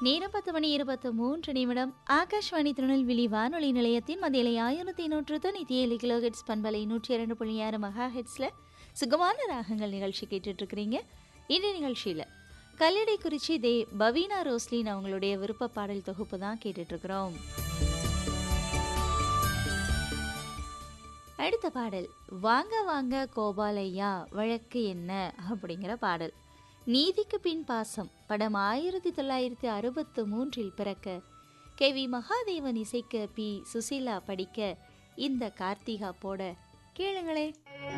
நேரம் பத்து மணி இருபத்து மூன்று நிமிடம் ஆகாஷ்வாணி திருநெல்வேலி வானொலி நிலையத்தின் மதியலை ஆயிரத்தி நூற்று தொண்ணூற்றி ஏழு கிலோ ஹெட்ஸ் பண்பலை நூற்றி இரண்டு புள்ளி ஆறு மெகா ஹெட்ஸில் சுகமான ராகங்கள் நிகழ்ச்சி கேட்டுட்ருக்கிறீங்க இந்த நிகழ்ச்சியில் கல்லடை குறிச்சி தே பவீனா ரோஸ்லின் அவங்களுடைய விருப்ப பாடல் தொகுப்பு தான் கேட்டுட்ருக்குறோம் அடுத்த பாடல் வாங்க வாங்க கோபாலையா வழக்கு என்ன அப்படிங்கிற பாடல் நீதிக்கு பின் பாசம் படம் ஆயிரத்தி தொள்ளாயிரத்தி அறுபத்து மூன்றில் பிறக்க கே வி மகாதேவன் இசைக்க பி சுசீலா படிக்க இந்த கார்த்திகா போட கேளுங்களே